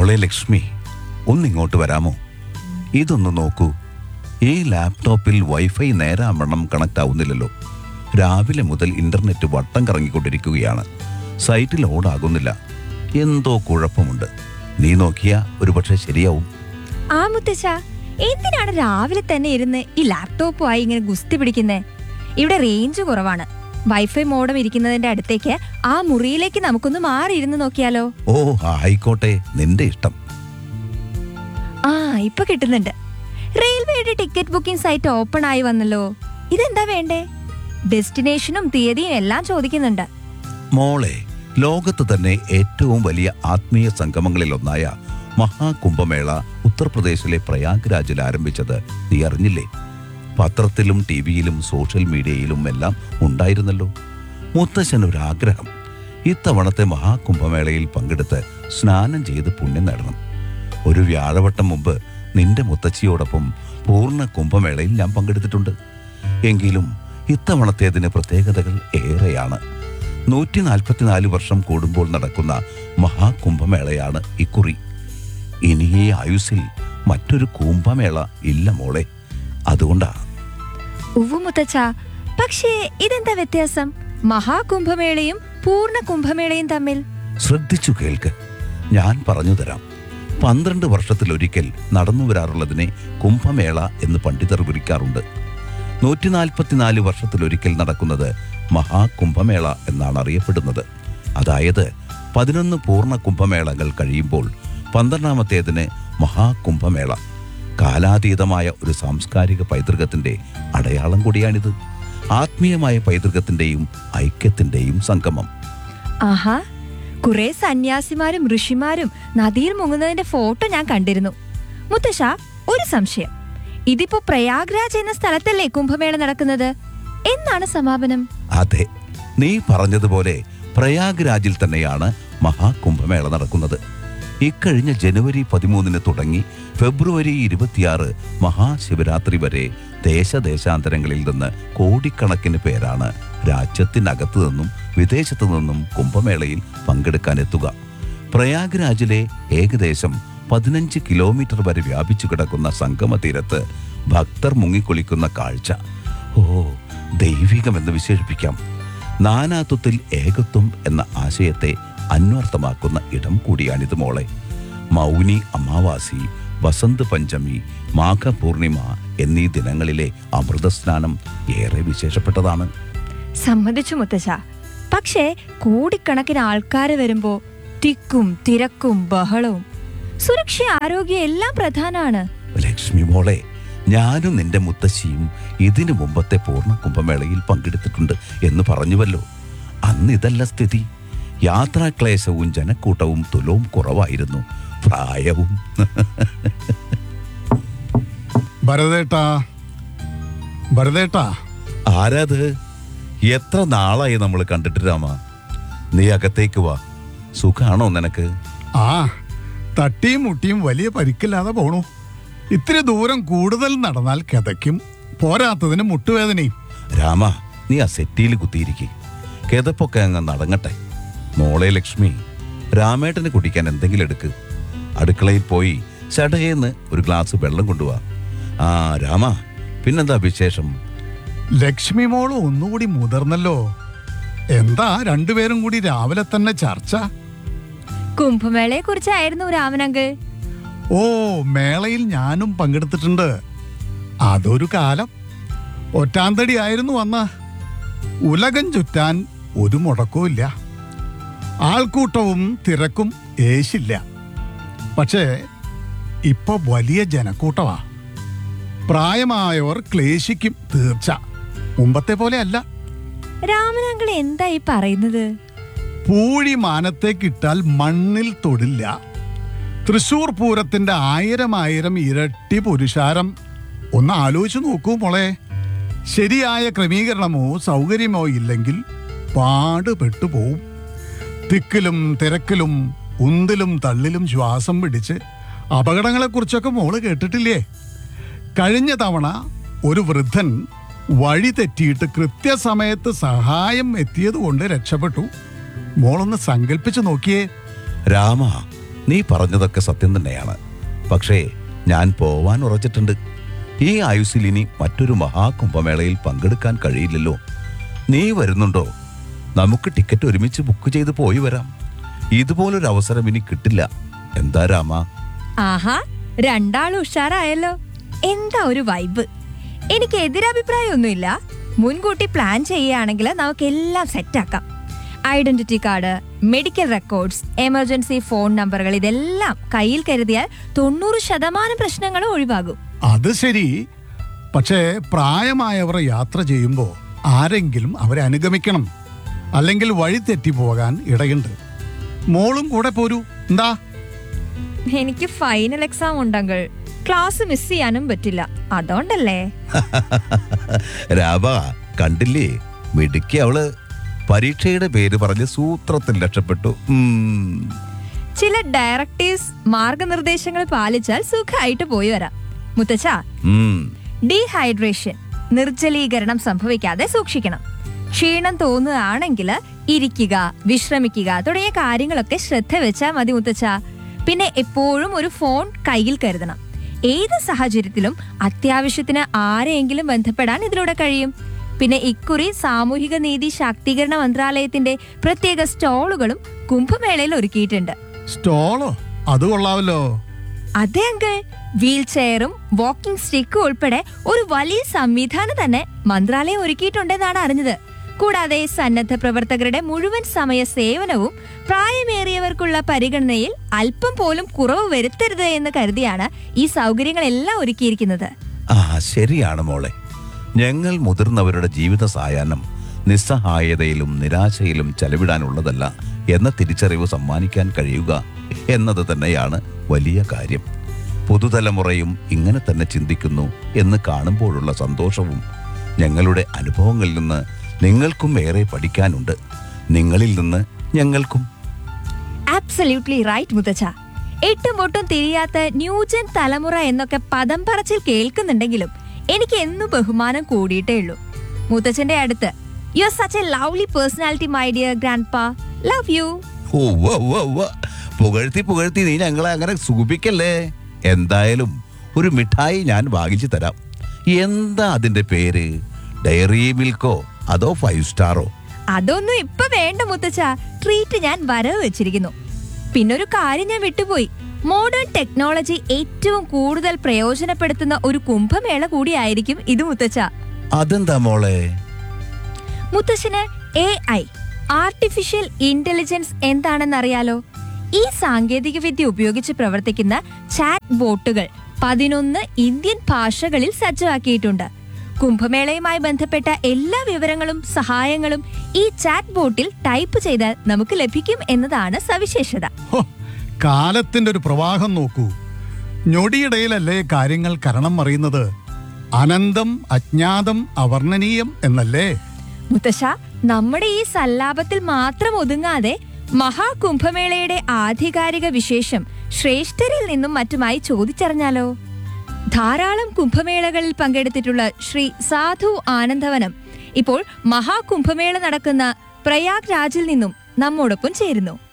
മോളെ ലക്ഷ്മി ഒന്നിങ്ങോട്ട് വരാമോ ഇതൊന്ന് നോക്കൂ ഈ ലാപ്ടോപ്പിൽ വൈഫൈ നേരാവണ്ണം കണക്ട് ആവുന്നില്ലല്ലോ രാവിലെ മുതൽ ഇന്റർനെറ്റ് വട്ടം കറങ്ങിക്കൊണ്ടിരിക്കുകയാണ് സൈറ്റ് ലോഡ് ആകുന്നില്ല എന്തോ കുഴപ്പമുണ്ട് നീ നോക്കിയാ ഒരുപക്ഷെ ശരിയാവും ആ മുത്തശ്ശ എന്തിനാണ് രാവിലെ തന്നെ ഇരുന്ന് ഈ ലാപ്ടോപ്പുമായി ഇങ്ങനെ ഗുസ്തി പിടിക്കുന്നേ ഇവിടെ റേഞ്ച് കുറവാണ് വൈഫൈ മോഡം ഇരിക്കുന്നതിന്റെ അടുത്തേക്ക് ആ മുറിയിലേക്ക് നമുക്കൊന്ന് മാറിയിരുന്ന് നോക്കിയാലോ ഓ ആയിക്കോട്ടെ നിന്റെ ഇഷ്ടം ആ ഇപ്പൊ കിട്ടുന്നുണ്ട് റെയിൽവേയുടെ ടിക്കറ്റ് ബുക്കിംഗ് സൈറ്റ് ഓപ്പൺ ആയി വന്നല്ലോ ഇതെന്താ വേണ്ടേ ഡെസ്റ്റിനേഷനും തീയതിയും എല്ലാം ചോദിക്കുന്നുണ്ട് മോളെ ലോകത്ത് തന്നെ ഏറ്റവും വലിയ ആത്മീയ സംഗമങ്ങളിലൊന്നായ മഹാകുംഭമേള ഉത്തർപ്രദേശിലെ പ്രയാഗ്രാജിൽ ആരംഭിച്ചത് നീ അറിഞ്ഞില്ലേ പത്രത്തിലും ടി വിയിലും സോഷ്യൽ മീഡിയയിലും എല്ലാം ഉണ്ടായിരുന്നല്ലോ മുത്തശ്ശൻ ഒരു ആഗ്രഹം ഇത്തവണത്തെ മഹാകുംഭമേളയിൽ പങ്കെടുത്ത് സ്നാനം ചെയ്ത് പുണ്യം നേടണം ഒരു വ്യാഴവട്ടം മുമ്പ് നിന്റെ മുത്തച്ഛിയോടൊപ്പം പൂർണ്ണ കുംഭമേളയിൽ ഞാൻ പങ്കെടുത്തിട്ടുണ്ട് എങ്കിലും ഇത്തവണത്തേതിന് പ്രത്യേകതകൾ ഏറെയാണ് നൂറ്റി നാൽപ്പത്തിനാല് വർഷം കൂടുമ്പോൾ നടക്കുന്ന മഹാകുംഭമേളയാണ് ഇക്കുറി ഇനി ഈ ആയുസ്സിൽ മറ്റൊരു കുംഭമേള ഇല്ല മോളെ അതുകൊണ്ടാ ഉവ്വു മുത്തച്ഛ പക്ഷേ ഇതെന്താ വ്യത്യാസം മഹാകുംഭമേളയും പൂർണ്ണ കുംഭമേളയും തമ്മിൽ ശ്രദ്ധിച്ചു കേൾക്ക് ഞാൻ പറഞ്ഞു തരാം പന്ത്രണ്ട് വർഷത്തിലൊരിക്കൽ നടന്നു വരാറുള്ളതിനെ കുംഭമേള എന്ന് പണ്ഡിതർ വിളിക്കാറുണ്ട് നൂറ്റി നാൽപ്പത്തിനാല് വർഷത്തിലൊരിക്കൽ നടക്കുന്നത് മഹാകുംഭമേള എന്നാണ് അറിയപ്പെടുന്നത് അതായത് പതിനൊന്ന് പൂർണ്ണ കുംഭമേളകൾ കഴിയുമ്പോൾ പന്ത്രണ്ടാമത്തേതിന് മഹാകുംഭമേള കാലാതീതമായ ഒരു സാംസ്കാരിക പൈതൃകത്തിന്റെ അടയാളം കൂടിയാണിത് ആത്മീയമായ പൈതൃകത്തിന്റെയും ഐക്യത്തിന്റെയും സംഗമം ആഹാ കുറെ സന്യാസിമാരും ഋഷിമാരും നദിയിൽ മുങ്ങുന്നതിന്റെ ഫോട്ടോ ഞാൻ കണ്ടിരുന്നു മുത്തശ്ശ ഒരു സംശയം ഇതിപ്പോ പ്രയാഗ്രാജ് എന്ന സ്ഥലത്തല്ലേ കുംഭമേള നടക്കുന്നത് എന്നാണ് സമാപനം അതെ നീ പറഞ്ഞതുപോലെ പ്രയാഗ്രാജിൽ തന്നെയാണ് മഹാകുംഭമേള നടക്കുന്നത് ഇക്കഴിഞ്ഞ ജനുവരി പതിമൂന്നിന് തുടങ്ങി ഫെബ്രുവരി ഇരുപത്തിയാറ് മഹാശിവരാത്രി വരെ ദേശദേശാന്തരങ്ങളിൽ നിന്ന് കോടിക്കണക്കിന് പേരാണ് രാജ്യത്തിനകത്തു നിന്നും വിദേശത്തു നിന്നും കുംഭമേളയിൽ പങ്കെടുക്കാനെത്തുക പ്രയാഗ്രാജിലെ ഏകദേശം പതിനഞ്ച് കിലോമീറ്റർ വരെ വ്യാപിച്ചു കിടക്കുന്ന സംഗമ തീരത്ത് ഭക്തർ മുങ്ങിക്കുളിക്കുന്ന കാഴ്ച ഓ ദൈവികമെന്ന് വിശേഷിപ്പിക്കാം നാനാത്വത്തിൽ ഏകത്വം എന്ന ആശയത്തെ അന്വർത്ഥമാക്കുന്ന ഇടം കൂടിയാണിത് മോളെ മൗനി അമാവാസി വസന്ത് പഞ്ചമി മാഘപൂർണിമ എന്നീ ദിനങ്ങളിലെ അമൃതസ്നാനം ഏറെ വിശേഷപ്പെട്ടതാണ് സമ്മതിച്ചു മുത്തശ്ശ പക്ഷേ കോടിക്കണക്കിന് ആൾക്കാര് വരുമ്പോ തിക്കും തിരക്കും ബഹളവും സുരക്ഷ ആരോഗ്യം എല്ലാം പ്രധാനമാണ് ലക്ഷ്മി മോളെ ഞാനും നിന്റെ മുത്തശ്ശിയും ഇതിനു മുമ്പത്തെ പൂർണ്ണ കുംഭമേളയിൽ പങ്കെടുത്തിട്ടുണ്ട് എന്ന് പറഞ്ഞുവല്ലോ അന്ന് ഇതല്ല സ്ഥിതി യാത്രാക്ലേശവും ജനക്കൂട്ടവും തുലവും കുറവായിരുന്നു പ്രായവും ഭരതേട്ടാ ഭരതേട്ടാ ആരാത് എത്ര നാളായി നമ്മൾ കണ്ടിട്ട് രാമ നീ അകത്തേക്ക് വാ സുഖാണോ നിനക്ക് ആ തട്ടിയും മുട്ടിയും വലിയ പരിക്കില്ലാതെ പോണു ഇത്തിരി ദൂരം കൂടുതൽ നടന്നാൽ കിതയ്ക്കും പോരാത്തതിന് മുട്ടുവേദനയും രാമ നീ ആ സെറ്റിയിൽ കുത്തിയിരിക്കെ കിതപ്പൊക്കെ അങ്ങ് നടങ്ങട്ടെ മോളെ ലക്ഷ്മി രാമേട്ടന് കുടിക്കാൻ എന്തെങ്കിലും എടുക്ക് അടുക്കളയിൽ പോയി ചടയേന്ന് ഒരു ഗ്ലാസ് വെള്ളം കൊണ്ടുവാ ആ രാമ പിന്നെന്താ വിശേഷം ലക്ഷ്മി മോള് ഒന്നുകൂടി മുതിർന്നല്ലോ എന്താ രണ്ടുപേരും കൂടി രാവിലെ തന്നെ ചർച്ച കുംഭമേളയെ കുറിച്ചായിരുന്നു രാമനങ്കിൾ ഓ മേളയിൽ ഞാനും പങ്കെടുത്തിട്ടുണ്ട് അതൊരു കാലം ഒറ്റാന്തടി ആയിരുന്നു അന്ന് ഉലകം ചുറ്റാൻ ഒരു മുടക്കവും ഇല്ല ആൾക്കൂട്ടവും തിരക്കും ഏശില്ല പക്ഷേ ഇപ്പൊ വലിയ ജനക്കൂട്ടമാ പ്രായമായവർ ക്ലേശിക്കും തീർച്ച മുമ്പത്തെ പോലെ അല്ല രാമനങ്കിൾ എന്താ ഈ പറയുന്നത് പൂഴി മാനത്തേക്കിട്ടാൽ മണ്ണിൽ തൊടില്ല തൃശൂർ പൂരത്തിന്റെ ആയിരം ആയിരം ഇരട്ടി പുരുഷാരം ഒന്ന് ആലോചിച്ച് നോക്കൂ മോളെ ശരിയായ ക്രമീകരണമോ സൗകര്യമോ ഇല്ലെങ്കിൽ പാടുപെട്ടു പോവും തിക്കിലും തിരക്കിലും ഉന്തിലും തള്ളിലും ശ്വാസം പിടിച്ച് അപകടങ്ങളെക്കുറിച്ചൊക്കെ മോള് കേട്ടിട്ടില്ലേ കഴിഞ്ഞ തവണ ഒരു വൃദ്ധൻ വഴി തെറ്റിയിട്ട് കൃത്യസമയത്ത് സഹായം എത്തിയതുകൊണ്ട് രക്ഷപ്പെട്ടു മോളൊന്ന് സങ്കല്പിച്ചു നോക്കിയേ രാമ നീ പറഞ്ഞതൊക്കെ സത്യം തന്നെയാണ് പക്ഷേ ഞാൻ പോവാൻ ഉറച്ചിട്ടുണ്ട് ഈ ആയുസ്സിൽ ഇനി മറ്റൊരു മഹാകുംഭമേളയിൽ പങ്കെടുക്കാൻ കഴിയില്ലല്ലോ നീ വരുന്നുണ്ടോ നമുക്ക് ടിക്കറ്റ് ഒരുമിച്ച് ബുക്ക് ചെയ്ത് പോയി വരാം ഇതുപോലൊരു അവസരം ഇനി കിട്ടില്ല എന്താ രാമ ആഹാ രണ്ടാളും ഉഷാറായല്ലോ എന്താ ഒരു വൈബ് എനിക്ക് എതിരഭിപ്രായമൊന്നുമില്ല മുൻകൂട്ടി പ്ലാൻ ചെയ്യുകയാണെങ്കിൽ നമുക്ക് എല്ലാം സെറ്റാക്കാം identity card medical records emergency phone നമ്പറുകൾ ഇതെല്ലാം കയ്യിൽ കരുതിയാൽ തൊണ്ണൂറ് ശതമാനം പ്രശ്നങ്ങളും ഒഴിവാകും അത് ശരി പക്ഷേ പ്രായമായവർ യാത്ര ചെയ്യുമ്പോൾ ആരെങ്കിലും അവരെ അനുഗമിക്കണം അല്ലെങ്കിൽ വഴി തെറ്റി പോകാൻ ഇടയുണ്ട് മോളും കൂടെ പോരൂ എന്താ എനിക്ക് ഫൈനൽ എക്സാം ഉണ്ടെങ്കിൽ ക്ലാസ് മിസ് ചെയ്യാനും പറ്റില്ല അതുകൊണ്ടല്ലേ രാമ കണ്ടില്ലേ മിടുക്കി അവള് പരീക്ഷയുടെ പേര് പറഞ്ഞ് സൂത്രത്തിൽ രക്ഷപ്പെട്ടു ഉം. ചില ഡയറക്ടീവ്സ് മാർഗനിർദ്ദേശങ്ങൾ പാലിച്ചാൽ സുഖമായിട്ട് പോയി വരാം മുത്തച്ഛ ഉം. ഡീഹൈഡ്രേഷൻ നിർജ്ജലീകരണം സംഭവിക്കാതെ സൂക്ഷിക്കണം ക്ഷീണം തോന്നുകയാണെങ്കിൽ ഇരിക്കുക വിശ്രമിക്കുക തുടങ്ങിയ കാര്യങ്ങളൊക്കെ ശ്രദ്ധ വെച്ചാൽ മതി മുത്തച്ഛ പിന്നെ എപ്പോഴും ഒരു ഫോൺ കയ്യിൽ കരുതണം ഏത് സാഹചര്യത്തിലും അത്യാവശ്യത്തിന് ആരെയെങ്കിലും ബന്ധപ്പെടാൻ ഇതിലൂടെ കഴിയും പിന്നെ ഇക്കുറി സാമൂഹിക നീതി ശാക്തീകരണ മന്ത്രാലയത്തിന്റെ പ്രത്യേക സ്റ്റോളുകളും കുംഭമേളയിൽ ഒരുക്കിയിട്ടുണ്ട് സ്റ്റോളോ അത് കൊള്ളാവല്ലോ അതെ അങ്കിൾ വീൽ ചെയറും വാക്കിംഗ് സ്റ്റിക്കും ഉൾപ്പെടെ ഒരു വലിയ സംവിധാനം തന്നെ മന്ത്രാലയം ഒരുക്കിയിട്ടുണ്ടെന്നാണ് അറിഞ്ഞത് കൂടാതെ സന്നദ്ധ പ്രവർത്തകരുടെ മുഴുവൻ സമയ സേവനവും പ്രായമേറിയവർക്കുള്ള പരിഗണനയിൽ അല്പം പോലും കുറവ് വരുത്തരുത് എന്ന് കരുതിയാണ് ഈ സൗകര്യങ്ങളെല്ലാം ഒരുക്കിയിരിക്കുന്നത് ആ ശരിയാണ് മോളെ ഞങ്ങൾ മുതിർന്നവരുടെ ജീവിത സായാഹ്നം നിസ്സഹായതയിലും നിരാശയിലും ചെലവിടാനുള്ളതല്ല എന്ന തിരിച്ചറിവ് സമ്മാനിക്കാൻ കഴിയുക എന്നത് തന്നെയാണ് വലിയ കാര്യം പുതുതലമുറയും ഇങ്ങനെ തന്നെ ചിന്തിക്കുന്നു എന്ന് കാണുമ്പോഴുള്ള സന്തോഷവും ഞങ്ങളുടെ അനുഭവങ്ങളിൽ നിന്ന് നിങ്ങൾക്കും ഏറെ പഠിക്കാനുണ്ട് നിങ്ങളിൽ നിന്ന് ഞങ്ങൾക്കും ആബ്സല്യൂട്ട്ലി റൈറ്റ് മുത്തച്ഛ എട്ടും പൊട്ടും തിരിയാത്ത ന്യൂജൻ തലമുറ എന്നൊക്കെ പദം പറച്ചിൽ കേൾക്കുന്നുണ്ടെങ്കിലും എനിക്ക് എന്നും ബഹുമാനം കൂടിയിട്ടേ ഉള്ളൂ മുത്തച്ഛന്റെ അടുത്ത് you are such a lovely personality my dear grandpa love you ഉവ്വ ഉവ്വ ഉവ്വ. പുകഴ്ത്തി പുകഴ്ത്തി നീ ഞങ്ങളെ അങ്ങനെ സൂപിക്കല്ലേ എന്തായാലും ഒരു മിഠായി ഞാൻ വാങ്ങിച്ചു തരാം എന്താ അതിന്റെ പേര് ഡയറി മിൽക്കോ അതോ ഫൈവ് സ്റ്റാറോ അതൊന്നും ഇപ്പൊ വേണ്ട മുത്തച്ഛ ട്രീറ്റ് ഞാൻ വരവ് വെച്ചിരിക്കുന്നു പിന്നൊരു കാര്യം ഞാൻ വിട്ടുപോയി മോഡേൺ ടെക്നോളജി ഏറ്റവും കൂടുതൽ പ്രയോജനപ്പെടുത്തുന്ന ഒരു കുംഭമേള കൂടിയായിരിക്കും ഇത് മുത്തച്ഛ അതെന്താ മോളെ മുത്തശ്ശന് എ ഐ ആർട്ടിഫിഷ്യൽ ഇന്റലിജൻസ് എന്താണെന്നറിയാലോ ഈ സാങ്കേതിക വിദ്യ ഉപയോഗിച്ച് പ്രവർത്തിക്കുന്ന ചാറ്റ് ബോട്ടുകൾ പതിനൊന്ന് ഇന്ത്യൻ ഭാഷകളിൽ സജ്ജമാക്കിയിട്ടുണ്ട് കുംഭമേളയുമായി ബന്ധപ്പെട്ട എല്ലാ വിവരങ്ങളും സഹായങ്ങളും ഈ ചാറ്റ് ബോട്ടിൽ ടൈപ്പ് ചെയ്താൽ നമുക്ക് ലഭിക്കും എന്നതാണ് സവിശേഷത ഹോ, കാലത്തിന്റെ ഒരു പ്രവാഹം നോക്കൂ ഞൊടിയിടയിലല്ലേ കാര്യങ്ങൾ കരണം അറിയുന്നത് അനന്തം അജ്ഞാതം അവർണ്ണനീയം എന്നല്ലേ മുത്തശ്ശ നമ്മുടെ ഈ സല്ലാപത്തിൽ മാത്രം ഒതുങ്ങാതെ മഹാകുംഭമേളയുടെ ആധികാരിക വിശേഷം ശ്രേഷ്ഠരിൽ നിന്നും മറ്റുമായി ചോദിച്ചറിഞ്ഞാലോ ധാരാളം കുംഭമേളകളിൽ പങ്കെടുത്തിട്ടുള്ള ശ്രീ സാധു ആനന്ദവനം ഇപ്പോൾ മഹാകുംഭമേള നടക്കുന്ന പ്രയാഗ് രാജിൽ നിന്നും നമ്മോടൊപ്പം ചേരുന്നു